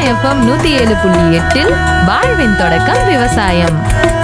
FM நூத்தி ஏழு புள்ளி எட்டில் வாழ்வின் தொடக்கம் விவசாயம்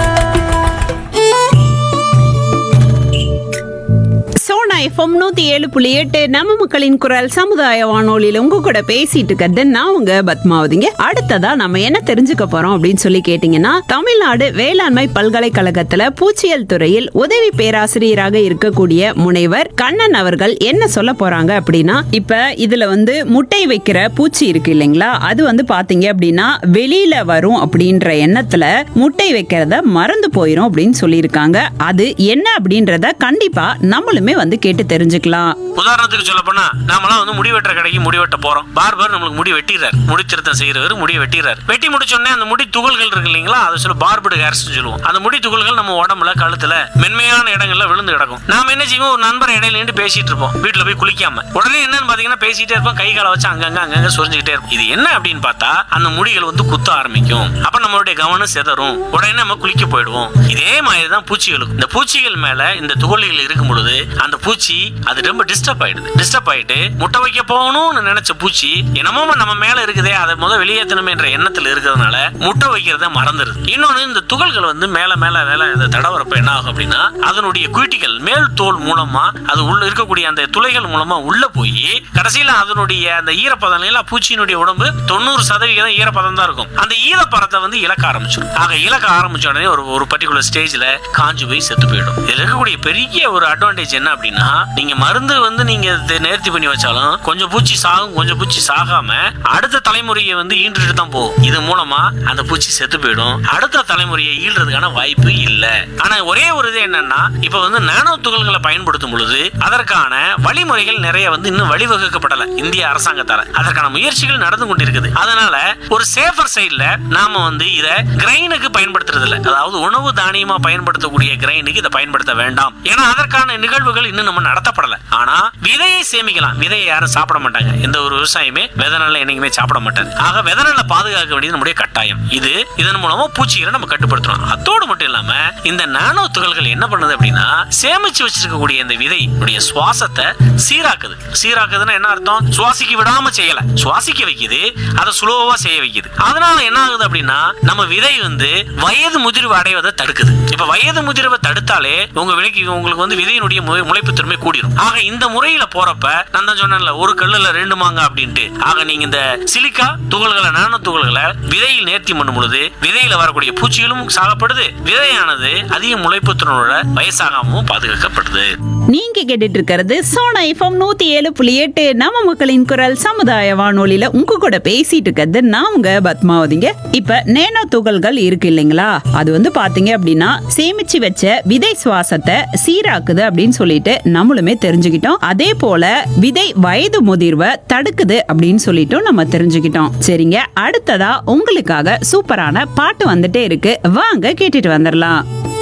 சோனா எஃப்எம் நூத்தி ஏழு புள்ளி எட்டு நம்ம மக்களின் குரல் சமுதாய வானொலியில உங்க கூட பேசிட்டு இருக்கிறது நான் உங்க பத்மாவதிங்க அடுத்ததா நம்ம என்ன தெரிஞ்சுக்க போறோம் அப்படின்னு சொல்லி கேட்டீங்கன்னா தமிழ்நாடு வேளாண்மை பல்கலைக்கழகத்துல பூச்சியல் துறையில் உதவி பேராசிரியராக இருக்கக்கூடிய முனைவர் கண்ணன் அவர்கள் என்ன சொல்ல போறாங்க அப்படின்னா இப்ப இதுல வந்து முட்டை வைக்கிற பூச்சி இருக்கு இல்லைங்களா அது வந்து பாத்தீங்க அப்படின்னா வெளியில வரும் அப்படின்ற எண்ணத்துல முட்டை வைக்கிறத மறந்து போயிரும் அப்படின்னு சொல்லியிருக்காங்க அது என்ன அப்படின்றத கண்டிப்பா நம்மளுமே வந்து கேட்டு தெரிஞ்சுக்கலாம் உதாரணத்துக்கு சொல்ல போனா நாமெல்லாம் வந்து முடி வெட்டுற கடைக்கு முடி வெட்ட போறோம் பார்பர் நம்மளுக்கு முடி வெட்டிடுறாரு முடி திருத்தம் செய்யறவர் முடியை வெட்டிடுறாரு வெட்டி முடிச்ச உடனே அந்த முடி துகள்கள் இருக்கு இல்லைங்களா அதை சொல்ல பார்படு ஹேர்ஸ் சொல்லுவோம் அந்த முடி துகள்கள் நம்ம உடம்புல கழுத்துல மென்மையான இடங்கள்ல விழுந்து கிடக்கும் நாம என்ன செய்வோம் ஒரு நண்பர் இடையில நின்று பேசிட்டு இருப்போம் வீட்டுல போய் குளிக்காம உடனே என்னன்னு பாத்தீங்கன்னா பேசிட்டே இருப்போம் கை காலை வச்சு அங்கங்க அங்கங்க சொரிஞ்சுக்கிட்டே இருப்போம் இது என்ன அப்படின்னு பார்த்தா அந்த முடிகள் வந்து குத்த ஆரம்பிக்கும் அப்ப நம்மளுடைய கவனம் சிதறும் உடனே நம்ம குளிக்க போயிடுவோம் இதே மாதிரி தான் பூச்சிகளுக்கும் இந்த பூச்சிகள் மேல இந்த துகள்கள் இருக்கும் பொழுது அந்த பூச்சி அது ரொம்ப டிஸ்டர்ப் ஆயிடுது டிஸ்டர்ப் ஆயிட்டு முட்டை வைக்க போகணும்னு நினைச்ச பூச்சி என்னமோ நம்ம மேல இருக்குதே அதை முத வெளியேற்றணுமே என்ற எண்ணத்துல இருக்கிறதுனால முட்டை வைக்கிறத மறந்துடுது இன்னொன்னு இந்த துகள்கள் வந்து மேல மேல மேல இந்த தடவரப்ப என்ன ஆகும் அப்படின்னா அதனுடைய குயிட்டிகள் மேல் தோல் மூலமா அது உள்ள இருக்கக்கூடிய அந்த துளைகள் மூலமா உள்ள போய் கடைசியில அதனுடைய அந்த ஈரப்பதம் எல்லாம் பூச்சியினுடைய உடம்பு தொண்ணூறு சதவிகிதம் ஈரப்பதம் தான் இருக்கும் அந்த ஈரப்பதத்தை வந்து இழக்க ஆரம்பிச்சிடும் ஆக இழக்க ஆரம்பிச்ச உடனே ஒரு ஒரு பர்டிகுலர் ஸ்டேஜ்ல காஞ்சு போய் செத்து போயிடும் இதுல இருக்கக்கூடிய பெரிய ஒரு அட்வான்டேஜ் என்ன அப்படின்னா நீங்க மருந்து வந்து நீங்க இதை நேர்த்தி பண்ணி வச்சாலும் கொஞ்சம் பூச்சி சாகும் கொஞ்சம் பூச்சி சாகாம அடுத்த தலைமுறையை வந்து ஈண்டுட்டு தான் போகும் இது மூலமா அந்த பூச்சி செத்து போயிடும் அடுத்த தலைமுறையை ஈல்றதுக்கான வாய்ப்பு இல்ல ஆனா ஒரே ஒரு இது என்னன்னா இப்ப வந்து நானோ துகள்களை பயன்படுத்தும் பொழுது அதற்கான வழிமுறைகள் நிறைய வந்து இன்னும் வழிவகுக்கப்படல இந்திய அரசாங்கத்தால அதற்கான முயற்சிகள் நடந்து கொண்டிருக்குது அதனால ஒரு சேஃபர் சைடுல நாம வந்து இத கிரைனுக்கு பயன்படுத்துறது இல்ல அதாவது உணவு தானியமா பயன்படுத்தக்கூடிய கிரைனுக்கு இதை பயன்படுத்த வேண்டாம் ஏன்னா அதற்கான நிகழ்வுகள் இன்னும் நம்ம நடத்தப்படல ஆனா விதையை சேமிக்கலாம் விதையை யாரும் சாப்பிட மாட்டாங்க எந்த ஒரு விவசாயமே விதை நெல்லை என்னைக்குமே சாப்பிட மாட்டாரு ஆக விதை நெல்லை பாதுகாக்க வேண்டியது நம்முடைய கட்டாயம் இது இதன் மூலமா பூச்சிகளை நம்ம கட்டுப்படுத்துறோம் அதோடு மட்டும் இல்லாம இந்த நானோ துகள்கள் என்ன பண்ணுது அப்படின்னா சேமிச்சு வச்சிருக்கக்கூடிய இந்த விதை உடைய சுவாசத்தை சீராக்குது சீராக்குதுன்னா என்ன அர்த்தம் சுவாசிக்க விடாம செய்யல சுவாசிக்க வைக்குது அதை சுலோவா செய்ய வைக்குது அதனால என்ன ஆகுது அப்படின்னா நம்ம விதை வந்து வயது முதிர்வு அடைவதை தடுக்குது இப்ப வயது முதிர்வை தடுத்தாலே உங்க விலைக்கு உங்களுக்கு வந்து விதையினுடைய மு- முளைப்பு திறமை கூடிரும் ஆக இந்த முறையில போறப்ப நான் தான் சொன்னேன்ல ஒரு கல்லுல ரெண்டு மாங்க அப்படின்ட்டு ஆக நீங்க இந்த சிலிக்கா துகள்களை நானோ துகள்களை விதையில் நேர்த்தி பண்ணும் பொழுது விதையில வரக்கூடிய பூச்சிகளும் சாகப்படுது விதையானது அதிக முளைப்பு திறனோட வயசாகாமவும் பாதுகாக்கப்படுது நீங்க கேட்டுட்டு இருக்கிறது சோனா எஃப்எம் நூத்தி ஏழு புள்ளி எட்டு நம்ம மக்களின் குரல் சமுதாய வானொலியில உங்க கூட பேசிட்டு இருக்கிறது நான் உங்க பத்மாவதிங்க இப்ப நேனோ துகள்கள் இருக்கு இல்லைங்களா அது வந்து பாத்தீங்க அப்படின்னா சேமிச்சு வச்ச விதை சுவாசத்தை சீராக்குது அப்படின்னு சொல்லிட்டு நம்மளுமே தெரிஞ்சுக்கிட்டோம் அதே போல விதை வயது முதிர்வை தடுக்குது அப்படின்னு சொல்லிட்டும் நம்ம தெரிஞ்சுக்கிட்டோம் சரிங்க அடுத்ததா உங்களுக்காக சூப்பரான பாட்டு வந்துட்டே இருக்கு வாங்க கேட்டுட்டு வந்துடலாம்